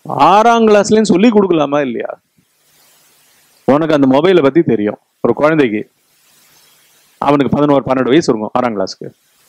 ஆறாம் கிளாஸ்லயும் சொல்லி கொடுக்கலாமா இல்லையா உனக்கு அந்த மொபைலை பத்தி தெரியும் ஒரு குழந்தைக்கு அவனுக்கு பதினோரு பன்னெண்டு வயசு இருக்கும் ஆறாம் கிளாஸ்க்கு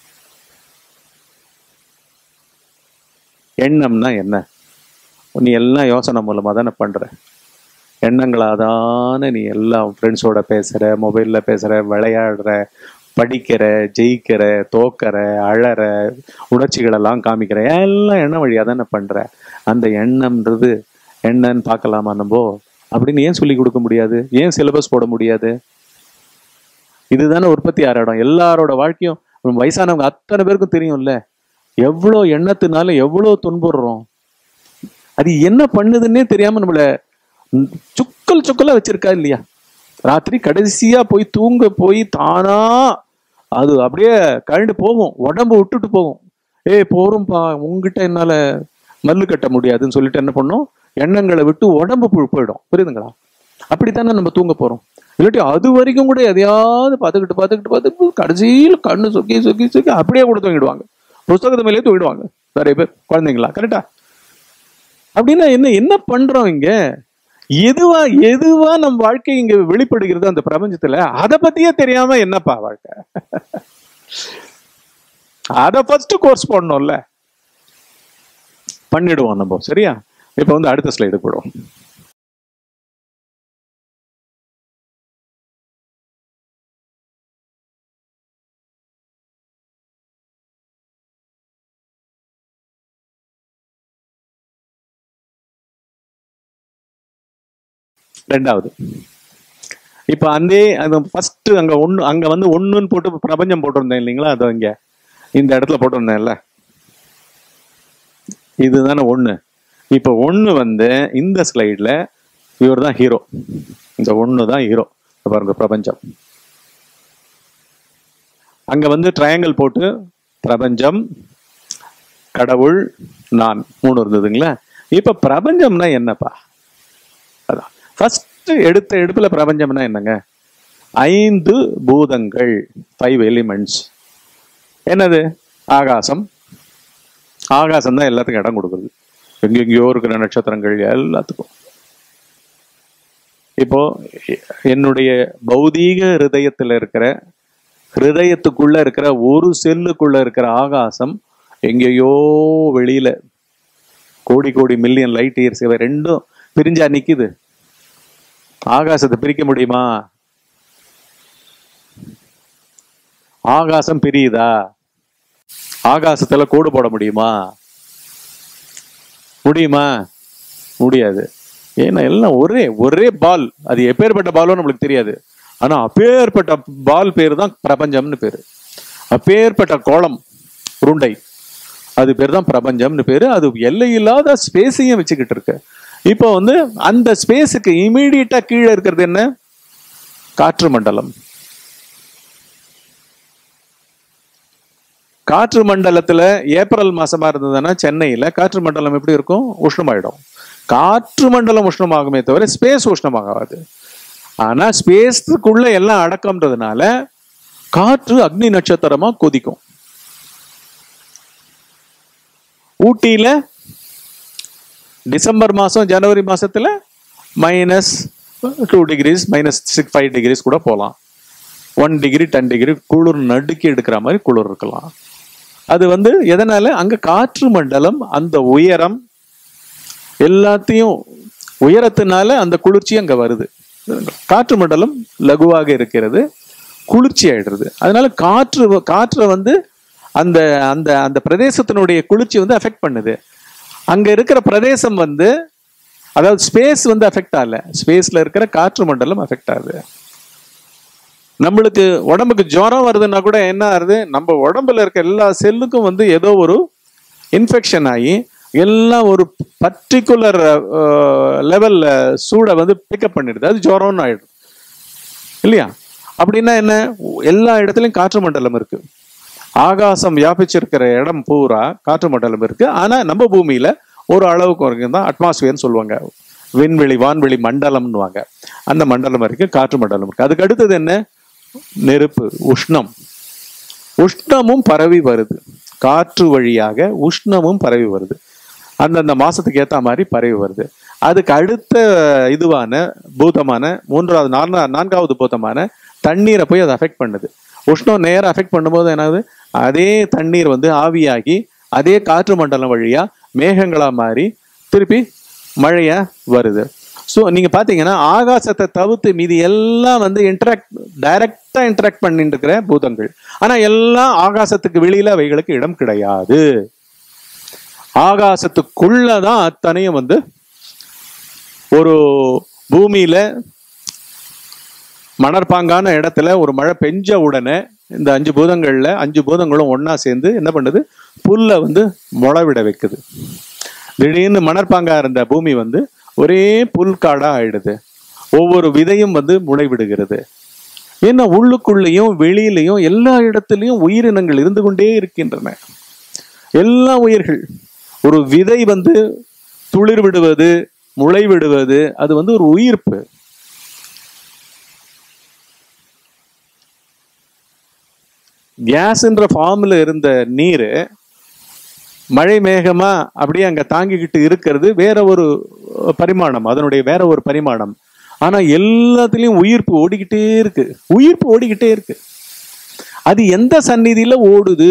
எண்ணம்னா என்ன நீ எல்லாம் யோசனை மூலமா தானே பண்ற எண்ணங்களாதானே நீ எல்லாம் ஃப்ரெண்ட்ஸோட பேசுற மொபைல்ல பேசுற விளையாடுற படிக்கிற ஜெயிக்கிற தோக்கற அழற உணர்ச்சிகள் எல்லாம் காமிக்கிற எல்லாம் எண்ணம் வழியா தானே பண்ற அந்த எண்ணம்ன்றது என்னன்னு பார்க்கலாமா நம்ம அப்படின்னு ஏன் சொல்லி கொடுக்க முடியாது ஏன் சிலபஸ் போட முடியாது இதுதானே உற்பத்தி ஆற இடம் எல்லாரோட வாழ்க்கையும் வயசானவங்க அத்தனை பேருக்கும் தெரியும்ல எவ்வளோ எண்ணத்தினால எவ்வளோ துன்புறுறோம் அது என்ன பண்ணுதுன்னே தெரியாம நம்மள ம், சுக்கல் சுக்கலா வச்சிருக்கா இல்லையா ராத்திரி கடைசியா போய் தூங்க போய் தானா அது அப்படியே கழண்டு போகும் உடம்பு விட்டுட்டு போகும் ஏய் போறோம்ப்பா உங்ககிட்ட என்னால மல்லு கட்ட முடியாதுன்னு சொல்லிட்டு என்ன பண்ணோம் எண்ணங்களை விட்டு உடம்பு புழு போயிடும் புரியுதுங்களா அப்படித்தானே நம்ம தூங்க போறோம் இல்லாட்டி அது வரைக்கும் கூட எதையாவது பார்த்துக்கிட்டு பார்த்துக்கிட்டு பார்த்துக்கிட்டு கடைசியில் கண்ணு சொக்கி சொக்கி சொக்கி அப்படியே கூட தூங்கிடுவாங்க புஸ்தகத்து மேலேயே தூங்கிடுவாங்க நிறைய பேர் குழந்தைங்களா கரெக்டா அப்படின்னா என்ன என்ன பண்றோம் இங்க எதுவா எதுவா நம்ம வாழ்க்கை இங்க வெளிப்படுகிறது அந்த பிரபஞ்சத்துல அதை பத்தியே தெரியாம என்னப்பா வாழ்க்கை அத ஃபர்ஸ்ட் கோர்ஸ் பண்ணணும்ல பண்ணிடுவோம் நம்ம சரியா இப்ப வந்து அடுத்த ஸ்லைடு போடுவோம் ரெண்டாவது இப்ப அந்த அந்த ஃபர்ஸ்ட் அங்க ஒண்ணு அங்க வந்து ஒண்ணுன்னு போட்டு பிரபஞ்சம் போட்டிருந்தேன் இல்லைங்களா அது இங்க இந்த இடத்துல போட்டிருந்தேன்ல இதுதானே ஒண்ணு இப்ப ஒண்ணு வந்து இந்த ஸ்லைட்ல இவர் தான் ஹீரோ இந்த ஒண்ணு தான் ஹீரோ பாருங்க பிரபஞ்சம் அங்க வந்து ட்ரையாங்கிள் போட்டு பிரபஞ்சம் கடவுள் நான் மூணு இருந்ததுங்களா இப்ப பிரபஞ்சம்னா என்னப்பா அதான் ஃபர்ஸ்ட் எடுத்த எடுப்புல பிரபஞ்சம்னா என்னங்க ஐந்து பூதங்கள் ஃபைவ் எலிமெண்ட்ஸ் என்னது ஆகாசம் ஆகாசம் தான் எல்லாத்துக்கும் இடம் கொடுக்குறது எங்கெங்கேயோ இருக்கிற நட்சத்திரங்கள் எல்லாத்துக்கும் இப்போ எ- என்னுடைய பௌதீக ஹிருதயத்துல இருக்கிற ஹிருதயத்துக்குள்ள இருக்கிற ஒரு செல்லுக்குள்ள இருக்கிற ஆகாசம் எங்கேயோ வெளியில கோடி கோடி மில்லியன் லைட் இயர்ஸ் இவை ரெண்டும் பிரிஞ்சா நிக்குது ஆகாசத்தை பிரிக்க முடியுமா ஆகாசம் பிரியுதா ஆகாசத்துல கோடு போட முடியுமா முடியுமா முடியாது ஏன்னா எல்லாம் ஒரே ஒரே பால் அது எப்பேற்பட்ட பாலும் நம்மளுக்கு தெரியாது ஆனா அப்பேற்பட்ட பால் பேர் தான் பிரபஞ்சம்னு பேரு அப்பேற்பட்ட கோளம் உருண்டை அது பேர் தான் பிரபஞ்சம்னு பேரு அது எல்லையில்லாத ஸ்பேஸையும் வச்சுக்கிட்டு இருக்கு இப்போ வந்து அந்த ஸ்பேஸுக்கு இமீடியட்டா கீழே இருக்கிறது என்ன காற்று மண்டலம் காற்று மண்டலத்துல ஏப்ரல் மாசமா இருந்ததுன்னா சென்னையில காற்று மண்டலம் எப்படி இருக்கும் உஷ்ணமாயிடும் காற்று மண்டலம் உஷ்ணமாகுமே தவிர ஸ்பேஸ் உஷ்ணமாகாது ஆனா ஸ்பேஸுக்குள்ள எல்லாம் அடக்கம்ன்றதுனால காற்று அக்னி நட்சத்திரமா கொதிக்கும் ஊட்டியில டிசம்பர் மாசம் ஜனவரி மாசத்துல minus two degrees minus six five degrees கூட போகலாம் ஒன் டிகிரி டென் டிகிரி குளிர் நடுக்கி எடுக்கிற மாதிரி குளிர் இருக்கலாம் அது வந்து எதனால அங்க காற்று மண்டலம் அந்த உயரம் எல்லாத்தையும் உயரத்தினால அந்த குளிர்ச்சி அங்க வருது காற்று மண்டலம் லகுவாக இருக்கிறது குளிர்ச்சி ஆயிடுறது அதனால காற்று வ- காற்றை வந்து அந்த அந்த அந்த பிரதேசத்தினுடைய குளிர்ச்சி வந்து அஃபெக்ட் பண்ணுது அங்க இருக்கிற பிரதேசம் வந்து அதாவது ஸ்பேஸ் வந்து அஃபெக்ட் ஆகல ஸ்பேஸ்ல இருக்கிற காற்று மண்டலம் அஃபெக்ட் ஆகுது நம்மளுக்கு உடம்புக்கு ஜுரம் வருதுன்னா கூட என்ன ஆகுது நம்ம உடம்புல இருக்க எல்லா செல்லுக்கும் வந்து ஏதோ ஒரு இன்ஃபெக்ஷன் ஆகி எல்லாம் ஒரு பர்டிகுலர் லெவல்ல சூடை வந்து பிக்கப் பண்ணிடுது அது ஜுரம்னு ஆயிடும் இல்லையா அப்படின்னா என்ன எல்லா இடத்துலயும் காற்று மண்டலம் இருக்கு ஆகாசம் வியாபிச்சிருக்கிற இடம் பூரா காற்று மண்டலம் இருக்கு ஆனா நம்ம பூமியில ஒரு அளவுக்கு வரைக்கும் தான் அட்மாஸ்பியர்னு சொல்லுவாங்க விண்வெளி வான்வெளி மண்டலம்னுவாங்க அந்த மண்டலம் இருக்கு காற்று மண்டலம் இருக்கு அதுக்கு அடுத்தது என்ன நெருப்பு உஷ்ணம் உஷ்ணமும் பரவி வருது காற்று வழியாக உஷ்ணமும் பரவி வருது அந்தந்த மாசத்துக்கு ஏத்த மாதிரி பரவி வருது அதுக்கு அடுத்த இதுவான பூதமான மூன்றாவது நான்கா நான்காவது பூதமான தண்ணீரை போய் அதை அஃபெக்ட் பண்ணுது உஷ்ணம் நேரம் அஃபெக்ட் பண்ணும்போது என்னது அதே தண்ணீர் வந்து ஆவியாகி அதே காற்று மண்டலம் வழியா மேகங்களா மாறி திருப்பி மழையா வருது ஸோ நீங்க பாத்தீங்கன்னா ஆகாசத்தை தவிர்த்து மீதி எல்லாம் வந்து இன்டராக்ட் டைரக்டா இன்டராக்ட் பண்ணிட்டு இருக்கிற பூதங்கள் ஆனா எல்லாம் ஆகாசத்துக்கு வெளியில அவைகளுக்கு இடம் கிடையாது ஆகாசத்துக்குள்ளதான் அத்தனையும் வந்து ஒரு பூமியில மணற்பாங்கான இடத்துல ஒரு மழை பெஞ்ச உடனே இந்த அஞ்சு பூதங்கள்ல அஞ்சு பூதங்களும் ஒண்ணா சேர்ந்து என்ன பண்ணுது புல்லை வந்து முளைவிட வைக்குது திடீர்னு மணற்பாங்கா இருந்த பூமி வந்து ஒரே புல்காடா ஆயிடுது ஒவ்வொரு விதையும் வந்து முளைவிடுகிறது ஏன்னா உள்ளுக்குள்ளேயும் வெளியிலையும் எல்லா இடத்துலையும் உயிரினங்கள் இருந்து கொண்டே இருக்கின்றன எல்லா உயிர்கள் ஒரு விதை வந்து துளிர் விடுவது முளை விடுவது அது வந்து ஒரு உயிர்ப்பு கேஸ்ன்ற ஃபார்ம்ல இருந்த நீர் மழை மேகமா அப்படியே அங்க தாங்கிக்கிட்டு இருக்கிறது வேற ஒரு பரிமாணம் அதனுடைய வேற ஒரு பரிமாணம் ஆனா எல்லாத்துலயும் உயிர்ப்பு ஓடிக்கிட்டே இருக்கு உயிர்ப்பு ஓடிக்கிட்டே இருக்கு அது எந்த சந்நிதியில ஓடுது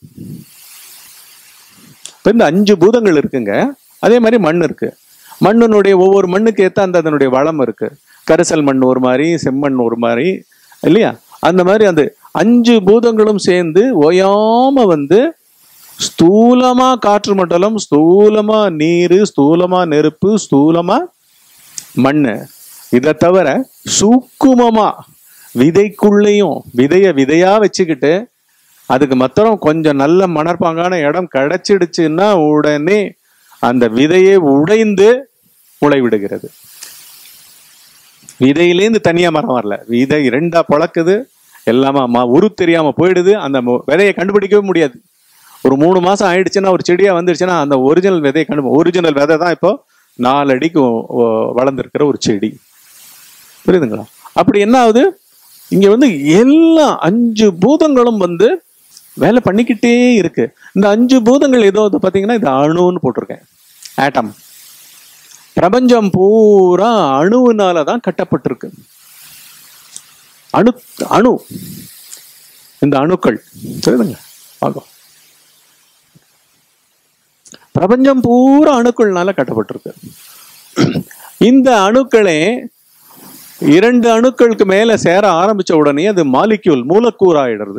இப்ப இந்த அஞ்சு பூதங்கள் இருக்குங்க அதே மாதிரி மண் இருக்கு மண்ணினுடைய ஒவ்வொரு மண்ணுக்கு ஏத்த அந்த அதனுடைய வளம் இருக்கு கரிசல் மண் ஒரு மாதிரி செம்மண் ஒரு மாதிரி இல்லையா அந்த மாதிரி அந்த அஞ்சு பூதங்களும் சேர்ந்து ஓயாம வந்து ஸ்தூலமா காற்று மண்டலம் ஸ்தூலமா நீர் ஸ்தூலமா நெருப்பு ஸ்தூலமா மண்ணு இதை தவிர சூக்குமமா விதைக்குள்ளேயும் விதைய விதையா வச்சுக்கிட்டு அதுக்கு மாத்திரம் கொஞ்சம் நல்ல மணற்பாங்கான இடம் கிடைச்சிடுச்சுன்னா உடனே அந்த விதையை உடைந்து முளை விடுகிறது விதையிலேருந்து தனியா மரம் வரல விதை இரண்டா பழக்குது எல்லாமே ம- உரு தெரியாம போயிடுது அந்த மு- விதையை கண்டுபிடிக்கவே முடியாது ஒரு மூணு மாசம் ஆயிடுச்சுன்னா ஒரு செடியா வந்துடுச்சுன்னா அந்த ஒரிஜினல் விதையை கண்டு ஒரிஜினல் விதை தான் இப்போ நாலு அடிக்கு ஒ- ஒ- வளர்ந்திருக்கிற ஒரு செடி புரியுதுங்களா அப்படி என்ன ஆகுது இங்க வந்து எல்லா அஞ்சு பூதங்களும் வந்து வேலை பண்ணிக்கிட்டே இருக்கு இந்த அஞ்சு பூதங்கள் ஏதோ வந்து பாத்தீங்கன்னா இது அணுன்னு போட்டிருக்கேன் ஆட்டம் பிரபஞ்சம் பூரா அணுவினால தான் கட்டப்பட்டிருக்கு அணு அணு இந்த அணுக்கள் சரிதுங்க ஆகும் பிரபஞ்சம் பூரா அணுக்கள்னால கட்டப்பட்டிருக்கு இந்த அணுக்களே இரண்டு அணுக்களுக்கு மேல சேர ஆரம்பிச்ச உடனே அது மாலிக்யூல் மூலக்கூறு ஆயிடுறது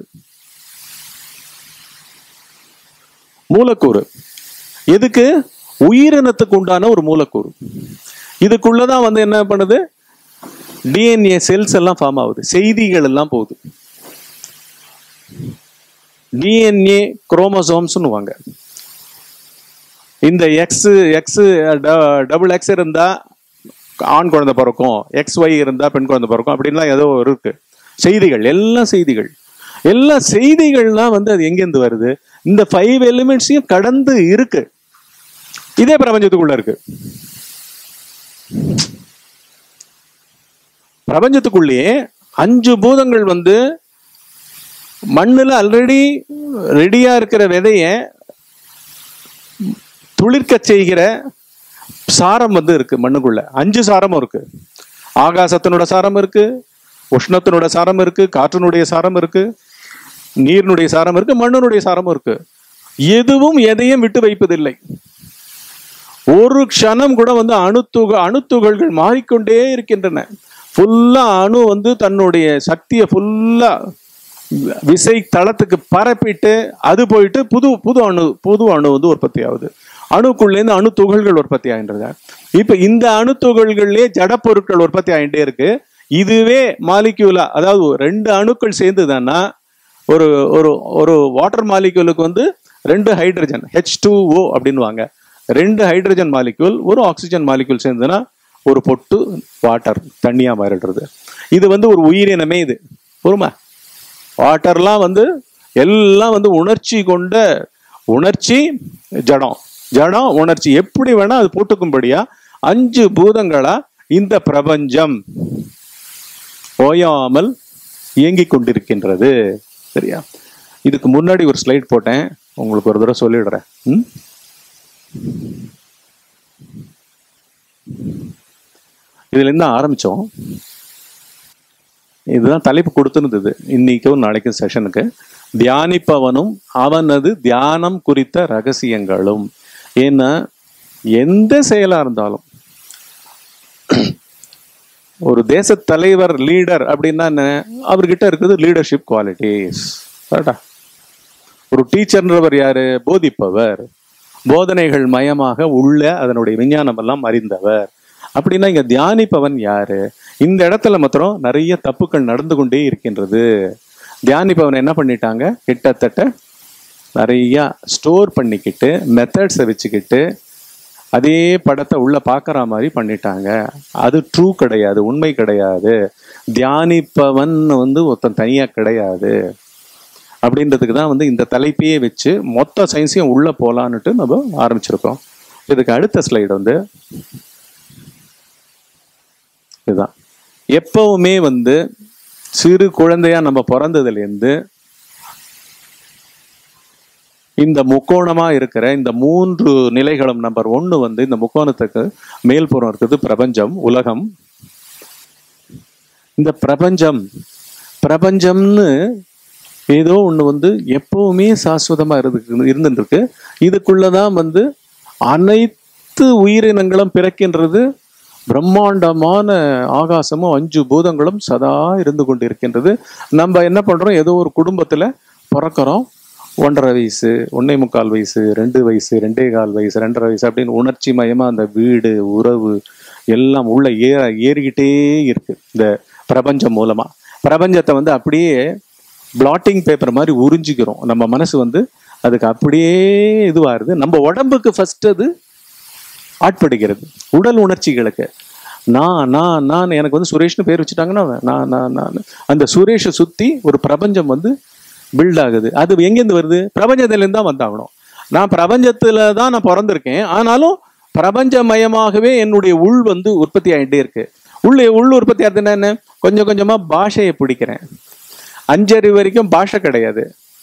மூலக்கூறு எதுக்கு உயிரினத்துக்கு உண்டான ஒரு மூலக்கூறு இதுக்குள்ளதான் வந்து என்ன பண்ணுது டிஎன்ஏ செல்ஸ் எல்லாம் ஃபார்ம் ஆகுது செய்திகள் எல்லாம் போகுது டிஎன்ஏ குரோமோசோம்ஸ்னுவாங்க இந்த எக்ஸ் எக்ஸ் டபுள் எக்ஸ் இருந்தா ஆண் குழந்தை பிறக்கும் எக்ஸ் ஒய் இருந்தா பெண் குழந்தை பிறக்கும் அப்படின்லாம் ஏதோ ஒரு இருக்கு செய்திகள் எல்லாம் செய்திகள் எல்லா செய்திகள்லாம் வந்து அது எங்கேருந்து வருது இந்த ஃபைவ் எலிமெண்ட்ஸையும் கடந்து இருக்கு இதே பிரபஞ்சத்துக்குள்ள இருக்கு பிரபஞ்சத்துக்குள்ளேயே அஞ்சு பூதங்கள் வந்து மண்ணுல ஆல்ரெடி ரெடியா இருக்கிற விதைய துளிர்க்க செய்கிற சாரம் வந்து இருக்கு மண்ணுக்குள்ள அஞ்சு சாரமும் இருக்கு ஆகாசத்தினோட சாரம் இருக்கு உஷ்ணத்தினோட சாரம் இருக்கு காற்றினுடைய சாரம் இருக்கு நீரினுடைய சாரம் இருக்கு மண்ணினுடைய சாரமும் இருக்கு எதுவும் எதையும் விட்டு வைப்பதில்லை ஒரு க்ஷணம் கூட வந்து அணுத்துக அணுத்துகள்கள் மாறிக்கொண்டே இருக்கின்றன ஃபுல்லா அணு வந்து தன்னுடைய சக்தியை ஃபுல்லா விசை தளத்துக்கு பரப்பிட்டு அது போயிட்டு புது புது அணு புது அணு வந்து உற்பத்தி ஆகுது அணுக்குள்ளேருந்து அணு துகள்கள் உற்பத்தி ஆகின்றது இப்ப இந்த அணு துகள்கள்லயே ஜடப்பொருட்கள் உற்பத்தி ஆகிட்டே இருக்கு இதுவே மாலிக்யூலா அதாவது ரெண்டு அணுக்கள் சேர்ந்துதான்னா ஒரு ஒரு ஒரு வாட்டர் மாலிக்யூலுக்கு வந்து ரெண்டு ஹைட்ரஜன் ஹெச் டூ ஓ அப்படின்னுவாங்க ரெண்டு ஹைட்ரஜன் மாலிக்யூல் ஒரு ஆக்சிஜன் மாலிக்யூல் சேர்ந்துன்னா ஒரு பொட்டு வாட்டர் தண்ணியா மாறிடுறது இது வந்து ஒரு உயிரினமே இது பொறுமை வாட்டர்லாம் வந்து எல்லாம் வந்து உணர்ச்சி கொண்ட உணர்ச்சி ஜடம் ஜடம் உணர்ச்சி எப்படி வேணா அது போட்டுக்கும்படியா அஞ்சு பூதங்களா இந்த பிரபஞ்சம் ஓயாமல் இயங்கிக் கொண்டிருக்கின்றது சரியா இதுக்கு முன்னாடி ஒரு ஸ்லைட் போட்டேன் உங்களுக்கு ஒரு தடவை சொல்லிடுறேன் ம்? இதுல இருந்து ஆரம்பிச்சோம் இதுதான் தலைப்பு கொடுத்துருந்தது இன்னைக்கும் நாளைக்கும் செஷனுக்கு தியானிப்பவனும் அவனது தியானம் குறித்த ரகசியங்களும் ஏன்னா எந்த செயலா இருந்தாலும் ஒரு தேச தலைவர் லீடர் அப்படின்னா என்ன அவர்கிட்ட இருக்குது லீடர்ஷிப் குவாலிட்டிஸ் கரெக்டா ஒரு டீச்சர்ன்றவர் யாரு போதிப்பவர் போதனைகள் மயமாக உள்ள அதனுடைய விஞ்ஞானம் எல்லாம் அறிந்தவர் அப்படின்னா இங்க தியானிப்பவன் யாரு இந்த இடத்துல மாத்திரம் நிறைய தப்புக்கள் நடந்து கொண்டே இருக்கின்றது தியானிப்பவன் என்ன பண்ணிட்டாங்க கிட்டத்தட்ட நிறைய ஸ்டோர் பண்ணிக்கிட்டு மெத்தட்ஸை வச்சுக்கிட்டு அதே படத்தை உள்ள பார்க்குற மாதிரி பண்ணிட்டாங்க அது ட்ரூ கிடையாது உண்மை கிடையாது தியானிப்பவன் வந்து ஒருத்தன் தனியா கிடையாது அப்படின்றதுக்கு தான் வந்து இந்த தலைப்பையே வச்சு மொத்த சயின்ஸையும் உள்ள போலான்னுட்டு நம்ம ஆரம்பிச்சிருக்கோம் இதுக்கு அடுத்த ஸ்லைடு வந்து இதுதான் எப்பவுமே வந்து சிறு குழந்தையா நம்ம பிறந்ததுலேருந்து இந்த முக்கோணமா இருக்கிற இந்த மூன்று நிலைகளும் நம்பர் ஒன்னு வந்து இந்த முக்கோணத்துக்கு மேல்புறம் இருக்குது பிரபஞ்சம் உலகம் இந்த பிரபஞ்சம் பிரபஞ்சம்னு ஏதோ ஒண்ணு வந்து எப்பவுமே சாஸ்வதமா இருக்கு இருந்துட்டு இருக்கு இதுக்குள்ளதான் வந்து அனைத்து உயிரினங்களும் பிறக்கின்றது பிரம்மாண்டமான ஆகாசமும் அஞ்சு பூதங்களும் சதா இருந்து கொண்டு இருக்கின்றது நம்ம என்ன பண்றோம் ஏதோ ஒரு குடும்பத்துல பிறக்கிறோம் ஒன்றரை வயசு ஒன்னே முக்கால் வயசு ரெண்டு வயசு ரெண்டே கால் வயசு ரெண்டரை வயசு அப்படின்னு உணர்ச்சி மயமா அந்த வீடு உறவு எல்லாம் உள்ள ஏற ஏறிக்கிட்டே இருக்கு இந்த பிரபஞ்சம் மூலமா பிரபஞ்சத்தை வந்து அப்படியே பிளாட்டிங் பேப்பர் மாதிரி உறிஞ்சிக்கிறோம் நம்ம மனசு வந்து அதுக்கு அப்படியே இதுவாருது நம்ம உடம்புக்கு ஃபர்ஸ்ட் அது ஆட்படுகிறது உடல் உணர்ச்சிகளுக்கு நான் நான் நான் எனக்கு வந்து சுரேஷ்னு பேர் வச்சுட்டாங்கன்னா நான் நான் நான் அந்த சுரேஷை சுத்தி ஒரு பிரபஞ்சம் வந்து பில்ட் ஆகுது அது எங்கேருந்து வருது பிரபஞ்சத்திலேருந்து தான் வந்தாகணும் நான் பிரபஞ்சத்துல தான் நான் பிறந்திருக்கேன் ஆனாலும் பிரபஞ்சமயமாகவே என்னுடைய உள் வந்து உற்பத்தி ஆகிட்டே இருக்கு உள்ள உள் உற்பத்தி ஆகுதுன்னா என்ன கொஞ்சம் கொஞ்சமா பாஷையை பிடிக்கிறேன் அஞ்சறிவு வரைக்கும் பாஷை கிடையாது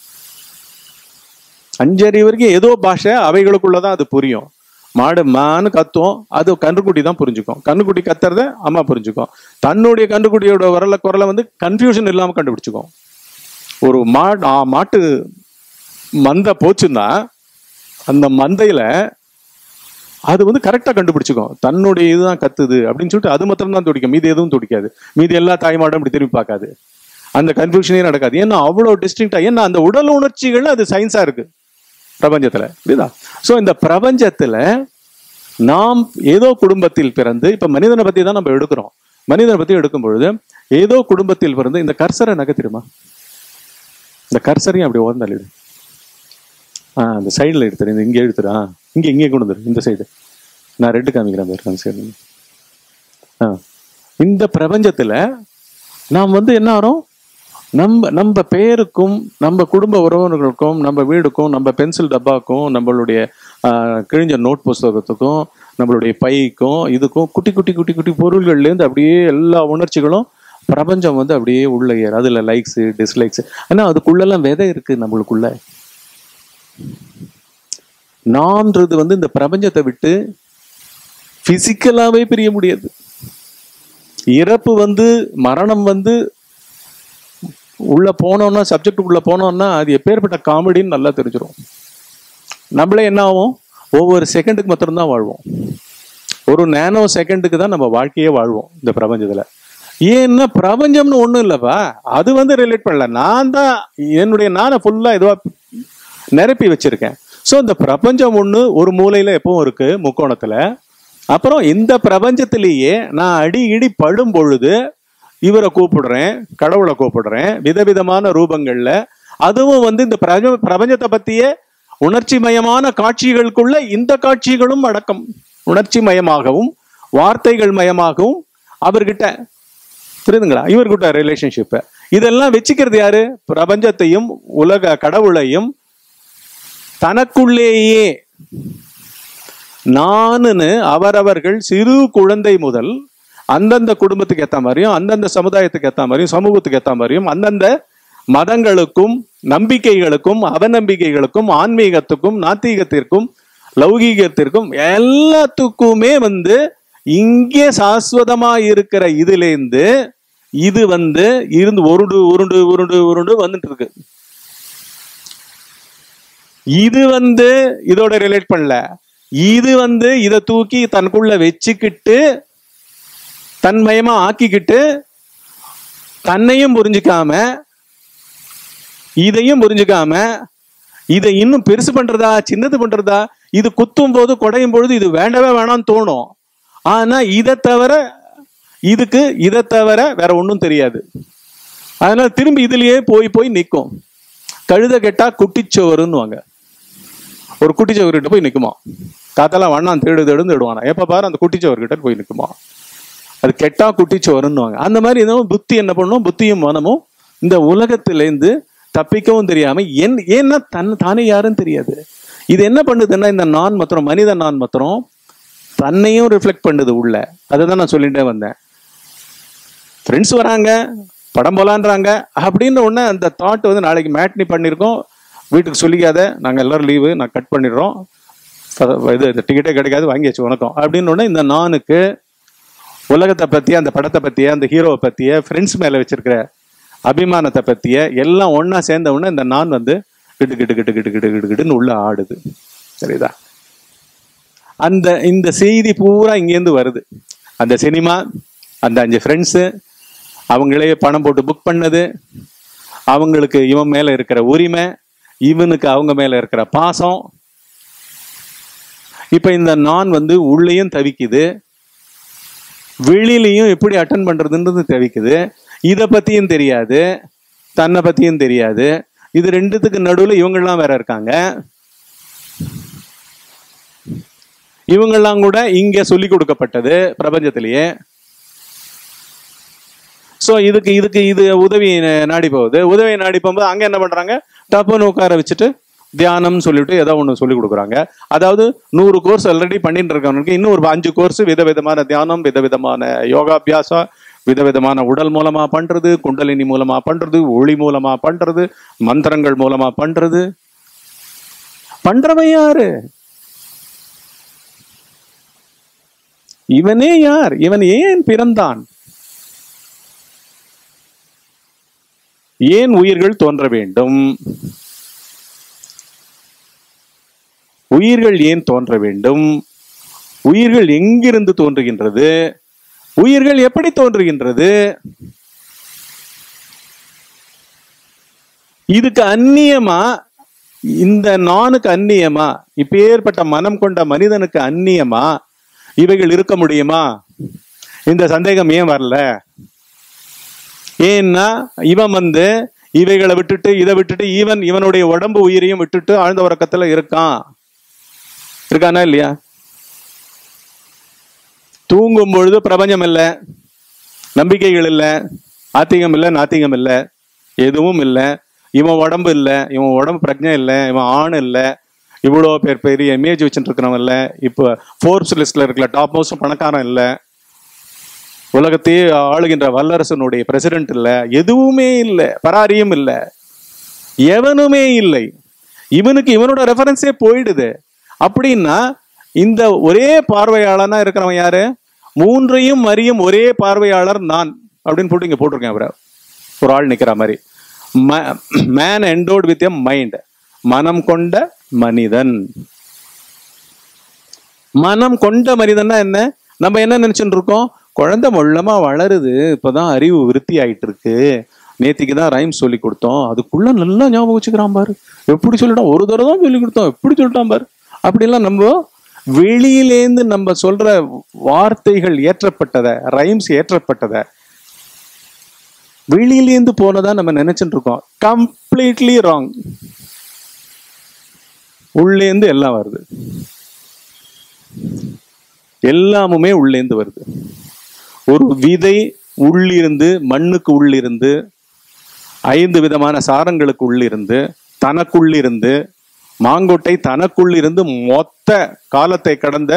அஞ்சறிவு வரைக்கும் ஏதோ பாஷை அவைகளுக்குள்ளதான் அது புரியும் மாடு மான்னு கத்தும் அது கன்றுக்குட்டி தான் புரிஞ்சுக்கும் கன்றுக்குட்டி கத்துறத அம்மா புரிஞ்சுக்கும் தன்னுடைய கன்றுக்குட்டியோட வரல குரலை வந்து கன்ஃபியூஷன் இல்லாம கண்டுபிடிச்சுக்கும் ஒரு மா ஆ, மாட்டு மந்தை போச்சுன்னா அந்த மந்தையில அது வந்து கரெக்டா கண்டுபிடிச்சுக்கும் தன்னுடைய இதுதான் கத்துது அப்படின்னு சொல்லிட்டு அது மாத்திரம் தான் துடிக்கும் மீதி எதுவும் துடிக்காது மீதி எல்லா தாய்மாடும் இப்படி திரும்பி பார்க்காது அந்த கன்ஃபியூஷனே நடக்காது ஏன்னா அவ்வளோ டிஸ்டிங்டா ஏன்னா அந்த உடல் உணர்ச்சிகள் அது சயின்ஸா இருக்கு பிரபஞ்சத்துல புரியுதா சோ இந்த பிரபஞ்சத்துல நாம் ஏதோ குடும்பத்தில் பிறந்து இப்ப மனிதனை பத்தி தான் நம்ம எடுக்கிறோம் மனிதனை பத்தி எடுக்கும் பொழுது ஏதோ குடும்பத்தில் பிறந்து இந்த கர்சரை நகர்த்திடுமா இந்த கர்சரையும் அப்படி ஓர்ந்தள்ளிடு ஆ அந்த சைடில் எடுத்துரு இந்த இங்கே எடுத்துரு ஆ இங்கே இங்கே கொண்டு வந்துரு இந்த சைடு நான் ரெட்டு காமிக்கிறேன் பாரு அந்த சைடு ஆ இந்த பிரபஞ்சத்துல நாம் வந்து என்ன ஆகிறோம் நம்ம நம்ம பெயருக்கும் நம்ம குடும்ப உறவினர்களுக்கும் நம்ம வீடுக்கும் நம்ம பென்சில் டப்பாக்கும் நம்மளுடைய ஆ, கிழிஞ்ச நோட் புஸ்தகத்துக்கும் நம்மளுடைய பைக்கும் இதுக்கும் குட்டி குட்டி குட்டி குட்டி பொருள்கள்லேருந்து அப்படியே எல்லா உணர்ச்சிகளும் பிரபஞ்சம் வந்து அப்படியே உள்ள ஏறு அதுல லைக்ஸ் டிஸ்லைக்ஸ் ஆனா அதுக்குள்ளெல்லாம் விதை இருக்கு நம்மளுக்குள்ள நாம்ன்றது வந்து இந்த பிரபஞ்சத்தை விட்டு பிசிக்கலாவே பிரிய முடியாது இறப்பு வந்து மரணம் வந்து உள்ள போனோம்னா சப்ஜெக்ட் உள்ள போனோம்னா அது எப்பேற்பட்ட காமெடின்னு நல்லா தெரிஞ்சிடும் நம்மளே என்ன ஆகும் ஒவ்வொரு செகண்டுக்கு மாத்திரம்தான் வாழ்வோம் ஒரு நேனோ செகண்டுக்கு தான் நம்ம வாழ்க்கையே வாழ்வோம் இந்த பிரபஞ்சத்துல ஏன்னா பிரபஞ்சம்னு ஒண்ணும் இல்லப்பா அது வந்து ரிலேட் பண்ணல நான் தான் என்னுடைய நானை ஃபுல்லா இதுவா நிரப்பி வச்சிருக்கேன் ஸோ இந்த பிரபஞ்சம் ஒண்ணு ஒரு மூலையில எப்பவும் இருக்கு முக்கோணத்துல அப்புறம் இந்த பிரபஞ்சத்திலேயே நான் அடி இடி படும் பொழுது இவரை கூப்பிடுறேன் கடவுளை கூப்பிடுறேன் விதவிதமான ரூபங்கள்ல அதுவும் வந்து இந்த பிரபஞ்ச பிரபஞ்சத்தை பத்திய உணர்ச்சி மயமான காட்சிகளுக்குள்ள இந்த காட்சிகளும் அடக்கம் உணர்ச்சி மயமாகவும் வார்த்தைகள் மயமாகவும் அவர்கிட்ட புரியுதுங்களா இவர்கிட்ட ரிலேஷன்ஷிப் இதெல்லாம் வச்சுக்கிறது யாரு பிரபஞ்சத்தையும் உலக கடவுளையும் தனக்குள்ளேயே நானுன்னு அவரவர்கள் சிறு குழந்தை முதல் அந்தந்த குடும்பத்துக்கு ஏத்த மாதிரியும் அந்தந்த சமுதாயத்துக்கு ஏத்த மாதிரியும் சமூகத்துக்கு ஏத்த மாதிரியும் அந்தந்த மதங்களுக்கும் நம்பிக்கைகளுக்கும் அவநம்பிக்கைகளுக்கும் ஆன்மீகத்துக்கும் நாத்திகத்திற்கும் லௌகீகத்திற்கும் எல்லாத்துக்குமே வந்து இங்கே சாஸ்வதமா இருக்கிற இதுல இருந்து இது வந்து இருந்து உருண்டு உருண்டு உருண்டு உருண்டு வந்துட்டு இருக்கு இது வந்து இதோட ரிலேட் பண்ணல இது வந்து இதை தூக்கி தனக்குள்ள வச்சுக்கிட்டு தன்மயமா ஆக்கிக்கிட்டு தன்னையும் புரிஞ்சுக்காம இதையும் புரிஞ்சுக்காம இதை இன்னும் பெருசு பண்றதா சின்னது பண்றதா இது குத்தும் போது குடையும் பொழுது இது வேண்டவே வேணாம்னு தோணும் ஆனா இதை தவிர இதுக்கு இதை தவிர வேற ஒன்றும் தெரியாது அதனால திரும்பி இதுலயே போய் போய் நிற்கும் கழுத கெட்டா குட்டிச்சோறுன்னுவாங்க ஒரு குட்டிச்சவர்கிட்ட போய் நிக்குமா காத்தெல்லாம் வண்ணான் தேடு தேடுன்னு தேடுவானா எப்ப பாரு அந்த குட்டிச்சவர்கிட்ட போய் நிக்குமா அது கெட்டா குட்டிச்சோறுன்னுவாங்க அந்த மாதிரி இதுவும் புத்தி என்ன பண்ணும் புத்தியும் மனமும் இந்த உலகத்திலேருந்து தப்பிக்கவும் தெரியாம என் ஏன்னா தன் தானே யாருன்னு தெரியாது இது என்ன பண்ணுதுன்னா இந்த நான் மாத்திரம் மனித நான் மாத்திரம் தன்னையும் ரிஃப்ளெக்ட் பண்ணுது உள்ள அதை தான் நான் சொல்லிட்டே வந்தேன் ஃப்ரெண்ட்ஸ் வராங்க படம் போலான்றாங்க அப்படின்னு உடனே அந்த தாட் வந்து நாளைக்கு மேட்னி பண்ணியிருக்கோம் வீட்டுக்கு சொல்லிக்காத நாங்கள் எல்லாரும் லீவு நான் கட் பண்ணிடுறோம் அத- இது இந்த டிக்கெட்டே கிடைக்காது வாங்கியாச்சு வணக்கம் அப்படின்னு உடனே இந்த நானுக்கு உலகத்தை பற்றிய அந்த படத்தை பற்றிய அந்த ஹீரோவை பற்றிய ஃப்ரெண்ட்ஸ் மேலே வச்சிருக்கிற அபிமானத்தை பற்றிய எல்லாம் ஒன்றா சேர்ந்த உடனே இந்த நான் வந்து கிட்டு கிட்டு கிட்டு கிட்டு கிட்டு கிட்டு கிட்டுன்னு உள்ள ஆடுது சரிதா அந்த இந்த செய்தி பூரா இங்கேருந்து வருது அந்த சினிமா அந்த அஞ்சு ஃப்ரெண்ட்ஸு அவங்களே பணம் போட்டு புக் பண்ணது அவங்களுக்கு இவன் மேல இருக்கிற உரிமை இவனுக்கு அவங்க மேல இருக்கிற பாசம் இப்ப இந்த நான் வந்து உள்ளேயும் தவிக்குது வெளியிலையும் எப்படி அட்டன் பண்றதுன்றது தவிக்குது இதை பத்தியும் தெரியாது தன்னை பத்தியும் தெரியாது இது ரெண்டுத்துக்கு நடுவுல இவங்கெல்லாம் வேற இருக்காங்க இவங்கெல்லாம் கூட இங்க சொல்லி கொடுக்கப்பட்டது பிரபஞ்சத்திலேயே சோ இதுக்கு இதுக்கு இது உதவி ந- நாடி போகுது உதவி நாடி போகும்போது அங்க என்ன பண்றாங்க டப்புன்னு உட்கார வச்சுட்டு தியானம்னு சொல்லிட்டு ஏதோ ஒன்று சொல்லி கொடுக்குறாங்க அதாவது நூறு கோர்ஸ் ஆல்ரெடி பண்ணிட்டு இருக்கவனுக்கு இன்னும் ஒரு அஞ்சு கோர்ஸ் விதவிதமான தியானம் விதவிதமான யோகாபியாசம் விதவிதமான உடல் மூலமா பண்றது குண்டலினி மூலமா பண்றது ஒளி மூலமா பண்றது மந்திரங்கள் மூலமா பண்றது பண்றவன் யாரு இவனே யார் இவன் ஏன் பிறந்தான் ஏன் உயிர்கள் தோன்ற வேண்டும் உயிர்கள் ஏன் தோன்ற வேண்டும் உயிர்கள் எங்கிருந்து தோன்றுகின்றது உயிர்கள் எப்படி தோன்றுகின்றது இதுக்கு அந்நியமா இந்த நானுக்கு அந்நியமா இப்பேற்பட்ட மனம் கொண்ட மனிதனுக்கு அந்நியமா இவைகள் இருக்க முடியுமா இந்த சந்தேகம் ஏன் வரல ஏன்னா இவன் வந்து இவைகளை விட்டுட்டு இதை விட்டுட்டு ஈவன் இவனுடைய உடம்பு உயிரையும் விட்டுட்டு ஆழ்ந்த உறக்கத்துல இருக்கான் இருக்கானா இல்லையா தூங்கும் பொழுது பிரபஞ்சம் இல்லை நம்பிக்கைகள் இல்லை ஆத்திகம் இல்லை நாத்திகம் இல்லை எதுவும் இல்லை இவன் உடம்பு இல்லை இவன் உடம்பு பிரஜை இல்லை இவன் ஆண் இல்லை இவ்வளோ பேர் பெரிய இமேஜ் வச்சுட்டு இருக்கிறவன் இல்லை இப்போ ஃபோர்ப்ஸ் லிஸ்ட்ல இருக்கிற டாப் மோஸ்ட் பணக்காரன் இல்லை உலகத்தையே ஆளுகின்ற வல்லரசனுடைய பிரசிடென்ட் இல்ல எதுவுமே இல்லை பராரியும் இல்லை எவனுமே இல்லை இவனுக்கு இவனோட ரெஃபரன்ஸே போயிடுது அப்படின்னா இந்த ஒரே பார்வையாளனா இருக்கிறவன் யாரு மூன்றையும் அறியும் ஒரே பார்வையாளர் நான் அப்படின்னு போட்டு இங்க போட்டிருக்கேன் அவரை ஒரு ஆள் நிக்கிற மாதிரி man endowed with a mind மனம் கொண்ட மனிதன் மனம் கொண்ட மனிதன்னா என்ன நம்ம என்ன நினைச்சுட்டு இருக்கோம் குழந்தை மொள்ளமா வளருது இப்பதான் அறிவு விருத்தி ஆயிட்டு இருக்கு நேத்திக்கு தான் ரைம் சொல்லி கொடுத்தோம் அதுக்குள்ள நல்லா ஞாபகம் வச்சுக்கிறான் பாரு எப்படி சொல்லிட்டான் ஒரு தடவை தான் சொல்லி கொடுத்தோம் எப்படி சொல்லிட்டான் பாரு அப்படிலாம் நம்ம வெளியிலேந்து நம்ம சொல்ற வார்த்தைகள் ஏற்றப்பட்டத ரைம்ஸ் ஏற்றப்பட்டத வெளியிலேந்து போனதா நம்ம நினைச்சிட்டு இருக்கோம் கம்ப்ளீட்லி ராங் உள்ளேந்து எல்லாம் வருது எல்லாமுமே உள்ளேந்து வருது ஒரு விதை உள்ளிருந்து மண்ணுக்கு உள்ளிருந்து ஐந்து விதமான சாரங்களுக்கு உள்ளிருந்து தனக்குள்ளிருந்து மாங்கொட்டை தனக்குள்ளிருந்து மொத்த காலத்தை கடந்த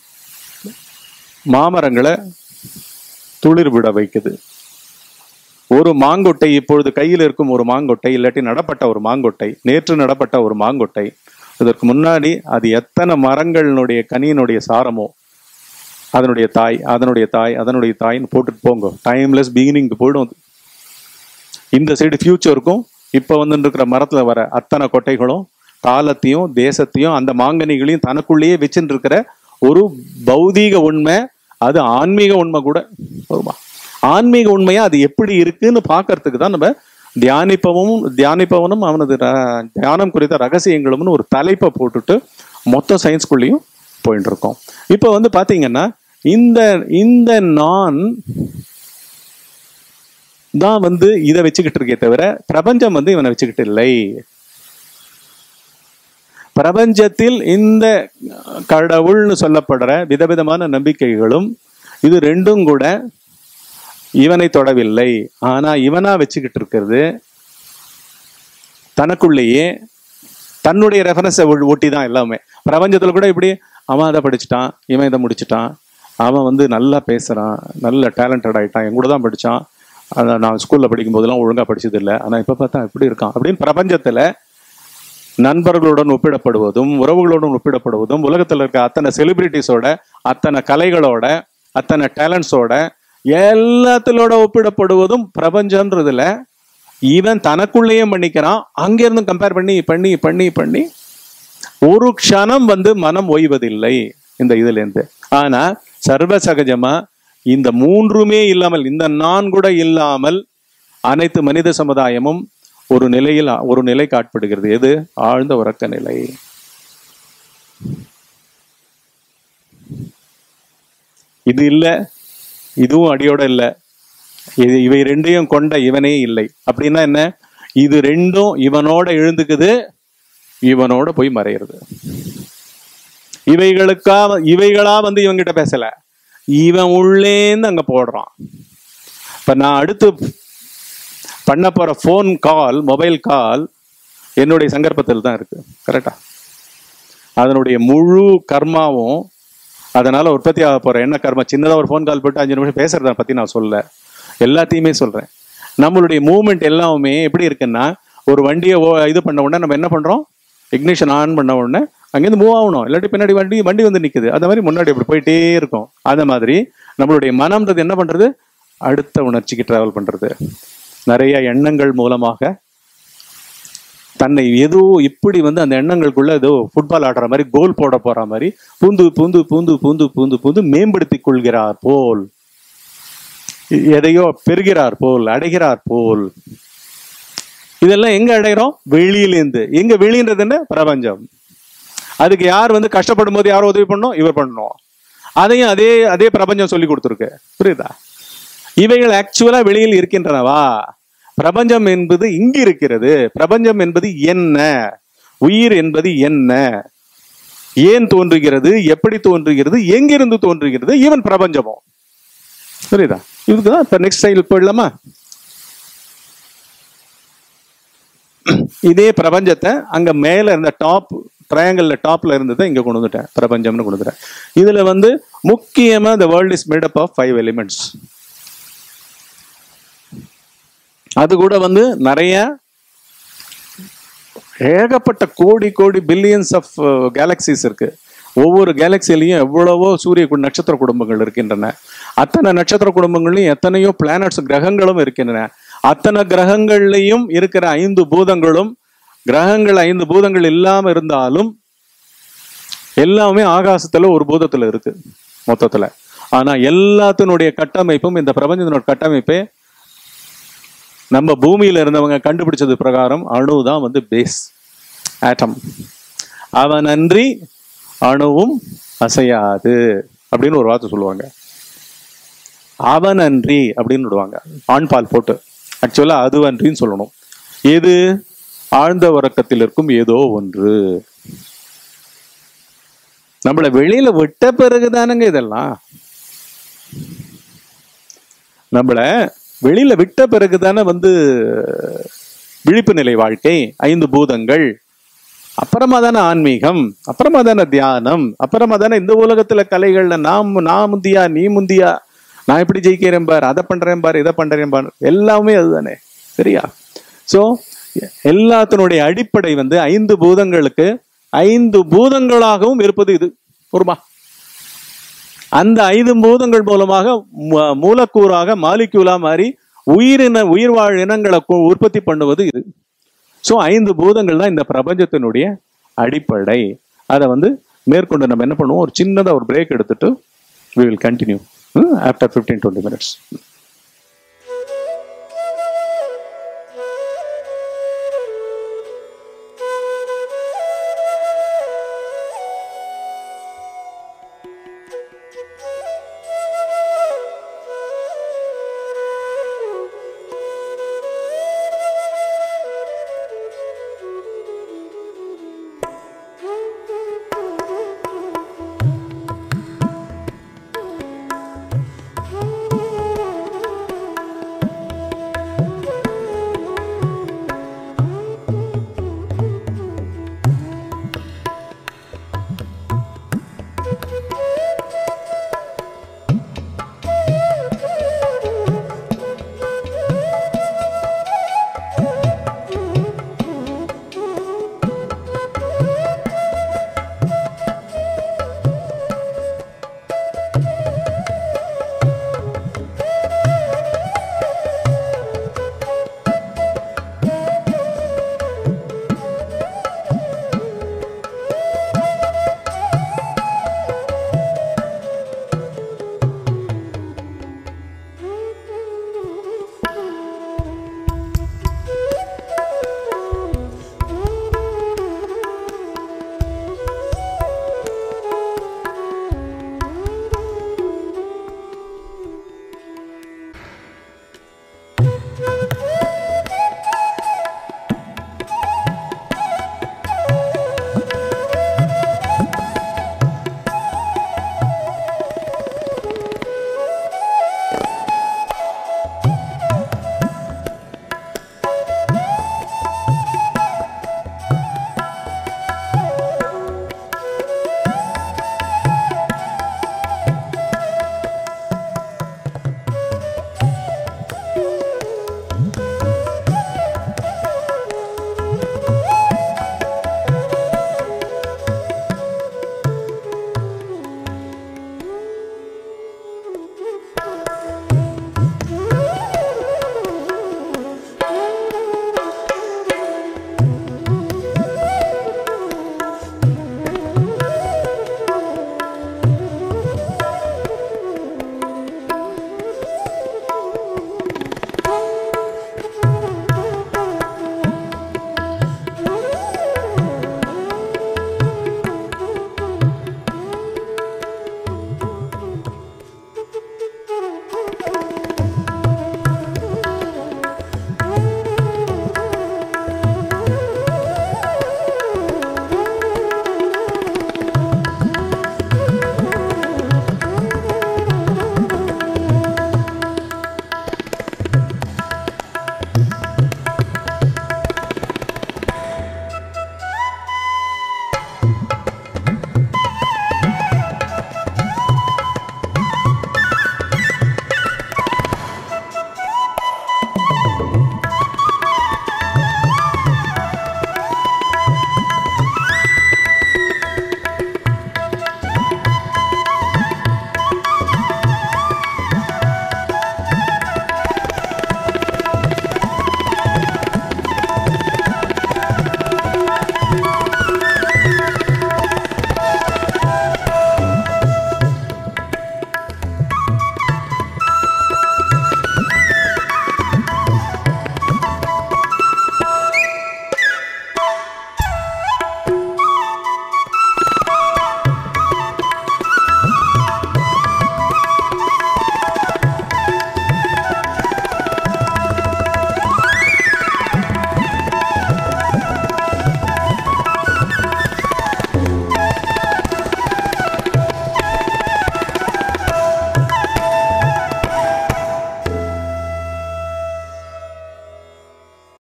மாமரங்களை துளிர் விட வைக்குது ஒரு மாங்கொட்டை இப்பொழுது கையில் இருக்கும் ஒரு மாங்கொட்டை இல்லாட்டி நடப்பட்ட ஒரு மாங்கொட்டை நேற்று நடப்பட்ட ஒரு மாங்கொட்டை இதற்கு முன்னாடி அது எத்தனை மரங்களினுடைய கனியினுடைய சாரமோ அதனுடைய தாய் அதனுடைய தாய் அதனுடைய தாய்ன்னு போட்டுட்டு போங்க டைம்லெஸ் பிகினிங்க்கு போயிடும் அது. இந்த சைடு ஃபியூச்சருக்கும் இப்போ வந்து இருக்கிற மரத்துல வர அத்தனை கொட்டைகளும் காலத்தையும் தேசத்தையும் அந்த மாங்கனிகளையும் தனக்குள்ளேயே வச்சுட்டு இருக்கிற ஒரு பௌதீக உண்மை அது ஆன்மீக உண்மை கூட போதுமா ஆன்மீக உண்மையா அது எப்படி இருக்குன்னு பார்க்கறதுக்கு தான் நம்ம தியானிப்பவும் தியானிப்பவனும் அவனது ர- தியானம் குறித்த ரகசியங்களும்னு ஒரு தலைப்பை போட்டுட்டு மொத்த சயின்ஸ்குள்ளேயும் போயிட்டு இருக்கோம் இப்போ வந்து பாத்தீங்கன்னா இந்த இந்த நான் தான் வந்து இதை வச்சுக்கிட்டு இருக்கே தவிர பிரபஞ்சம் வந்து இவனை வச்சுக்கிட்டு இல்லை பிரபஞ்சத்தில் இந்த கடவுள்னு சொல்லப்படுற விதவிதமான நம்பிக்கைகளும் இது ரெண்டும் கூட இவனை தொடவில்லை ஆனா இவனா வச்சுக்கிட்டு இருக்கிறது தனக்குள்ளேயே தன்னுடைய ரெஃபரன்ஸை ஒட்டி தான் எல்லாமே பிரபஞ்சத்துல கூட இப்படி அவன் அதை படிச்சுட்டான் இவன் இதை முடிச்சிட்டான் அவன் வந்து நல்லா பேசுறான் நல்ல டேலண்டட் ஆயிட்டான் என் கூட தான் படிச்சான் அதான் நான் ஸ்கூல்ல படிக்கும் போதெல்லாம் ஒழுங்கா படிச்சது இல்லை ஆனா இப்ப பார்த்தா எப்படி இருக்கான் அப்படின்னு பிரபஞ்சத்துல நண்பர்களுடன் ஒப்பிடப்படுவதும் உறவுகளுடன் ஒப்பிடப்படுவதும் உலகத்துல இருக்க அத்தனை செலிபிரிட்டிஸோட அத்தனை கலைகளோட அத்தனை டேலண்ட்ஸோட எல்லாத்திலோட ஒப்பிடப்படுவதும் பிரபஞ்சம்ன்றதுல இவன் தனக்குள்ளேயே பண்ணிக்கிறான் அங்கிருந்து கம்பேர் பண்ணி பண்ணி பண்ணி பண்ணி ஒரு க்ஷணம் வந்து மனம் ஓய்வதில்லை இந்த இதுல இருந்து ஆனா சர்வ சகஜமா இந்த மூன்றுமே இல்லாமல் இந்த நான் கூட இல்லாமல் அனைத்து மனித சமுதாயமும் ஒரு நிலையில் ஒரு நிலை காட்படுகிறது எது ஆழ்ந்த உறக்க நிலை இது இல்ல இதுவும் அடியோட இல்ல இது இவை ரெண்டையும் கொண்ட இவனே இல்லை அப்படின்னா என்ன இது ரெண்டும் இவனோட எழுந்துக்குது இவனோட போய் மறையிறது இவைகளுக்கா இவைகளா வந்து இவங்கிட்ட பேசல இவன் உள்ளேந்து அங்க போடுறான் இப்ப நான் அடுத்து பண்ண போற ஃபோன் கால் மொபைல் கால் என்னுடைய சங்கற்பத்தில் தான் இருக்கு கரெக்டா அதனுடைய முழு கர்மாவும் அதனால உற்பத்தி ஆக போற என்ன கர்மா சின்னதா ஒரு ஃபோன் கால் போட்டு அஞ்சு நிமிஷம் பேசுறத பத்தி நான் சொல்ல எல்லாத்தையுமே சொல்றேன் நம்மளுடைய மூவ்மெண்ட் எல்லாமே எப்படி இருக்குன்னா ஒரு வண்டியை ஓ- இது பண்ண உடனே நம்ம என்ன பண்றோம் இக்னிஷன் ஆன் பண்ண உடனே அங்கேருந்து மூவ் ஆகணும் இல்லாட்டி பின்னாடி வண்டி வண்டி வந்து நிக்குது அந்த மாதிரி முன்னாடி அப்படி போயிட்டே இருக்கும் அந்த மாதிரி நம்மளுடைய மனம்ன்றது என்ன பண்றது அடுத்த உணர்ச்சிக்கு டிராவல் பண்றது நிறைய எண்ணங்கள் மூலமாக தன்னை ஏதோ இப்படி வந்து அந்த எண்ணங்களுக்குள்ள ஏதோ ஃபுட்பால் ஆடுற மாதிரி கோல் போட போற மாதிரி பூந்து பூந்து பூந்து பூந்து பூந்து பூந்து மேம்படுத்திக் கொள்கிறார் போல் எதையோ பெறுகிறார் போல் அடைகிறார் போல் இதெல்லாம் எங்க அடைகிறோம் வெளியிலேருந்து எங்க வெளின்றது என்ன பிரபஞ்சம் அதுக்கு யார் வந்து கஷ்டப்படும் போது யார் உதவி பண்ணணும் இவர் பண்ணணும் அதையும் அதே அதே பிரபஞ்சம் சொல்லி கொடுத்துருக்கு புரியுதா இவைகள் ஆக்சுவலா வெளியில் இருக்கின்றனவா பிரபஞ்சம் என்பது இங்கு இருக்கிறது பிரபஞ்சம் என்பது என்ன உயிர் என்பது என்ன ஏன் தோன்றுகிறது எப்படி தோன்றுகிறது எங்கிருந்து தோன்றுகிறது ஈவன் பிரபஞ்சமோ புரியுதா இதுக்குதான் இப்ப நெக்ஸ்ட் சைடு போயிடலாமா இதே பிரபஞ்சத்தை அங்க மேல இருந்த டாப் ட்ரையாங்கிள் டாப்ல இருந்ததை இங்க கொண்டு வந்துட்டேன் பிரபஞ்சம்னு கொண்டு வந்துட்டேன் இதுல வந்து முக்கியமா the world is made up of five elements அது கூட வந்து நிறைய ஏகப்பட்ட கோடி கோடி பில்லியன்ஸ் ஆஃப் கேலக்சிஸ் இருக்கு ஒவ்வொரு கேலக்சிலையும் எவ்வளவோ சூரிய கு- நட்சத்திர குடும்பங்கள் இருக்கின்றன அத்தனை நட்சத்திர குடும்பங்களையும் எத்தனையோ பிளானட்ஸ் கிரகங்களும் இருக்கின்றன அத்தனை கிரகங்கள்லையும் இருக்கிற ஐந்து பூதங்களும் கிரகங்கள் ஐந்து பூதங்கள் இல்லாம இருந்தாலும் எல்லாமே ஆகாசத்துல ஒரு பூதத்துல இருக்கு மொத்தத்துல ஆனா எல்லாத்தினுடைய கட்டமைப்பும் இந்த பிரபஞ்சத்தினோட கட்டமைப்பே நம்ம பூமியில இருந்தவங்க கண்டுபிடிச்சது பிரகாரம் அணு தான் வந்து பேஸ் ஆட்டம் அவனன்றி அணுவும் அசையாது அப்படின்னு ஒரு வார்த்தை சொல்லுவாங்க அவனன்றி அப்படின்னு விடுவாங்க ஆண் பால் போட்டு ஆக்சுவலா அதுவன்றின்னு சொல்லணும் எது ஆழ்ந்த உறக்கத்தில் இருக்கும் ஏதோ ஒன்று நம்மளை வெளியில விட்ட பிறகுதானுங்க இதெல்லாம் நம்மள வெளியில விட்ட பிறகுதானே வந்து விழிப்பு நிலை வாழ்க்கை ஐந்து பூதங்கள் அப்புறமா தானே ஆன்மீகம் அப்புறமா தானே தியானம் அப்புறமா தானே இந்த உலகத்துல கலைகள்ல நாம் நான் முந்தியா நீ முந்தியா நான் எப்படி ஜெயிக்கிறேன் பார் அதை பண்றேன் பார் இதை பண்றேன் பார் எல்லாமே அதுதானே சரியா சோ எல்லாத்தினுடைய அடிப்படை வந்து ஐந்து பூதங்களுக்கு ஐந்து பூதங்களாகவும் இருப்பது இது ஒருமா அந்த ஐந்து பூதங்கள் மூலமாக ம- மூலக்கூறாக மாலிக்யூலா மாறி உயிரின உயிர்வாழ் இனங்களை கு- உற்பத்தி பண்ணுவது இது ஸோ ஐந்து பூதங்கள் தான் இந்த பிரபஞ்சத்தினுடைய அடிப்படை அதை வந்து மேற்கொண்டு நம்ம என்ன பண்ணுவோம் ஒரு சின்னதாக ஒரு பிரேக் எடுத்துட்டு we will continue after fifteen twenty minutes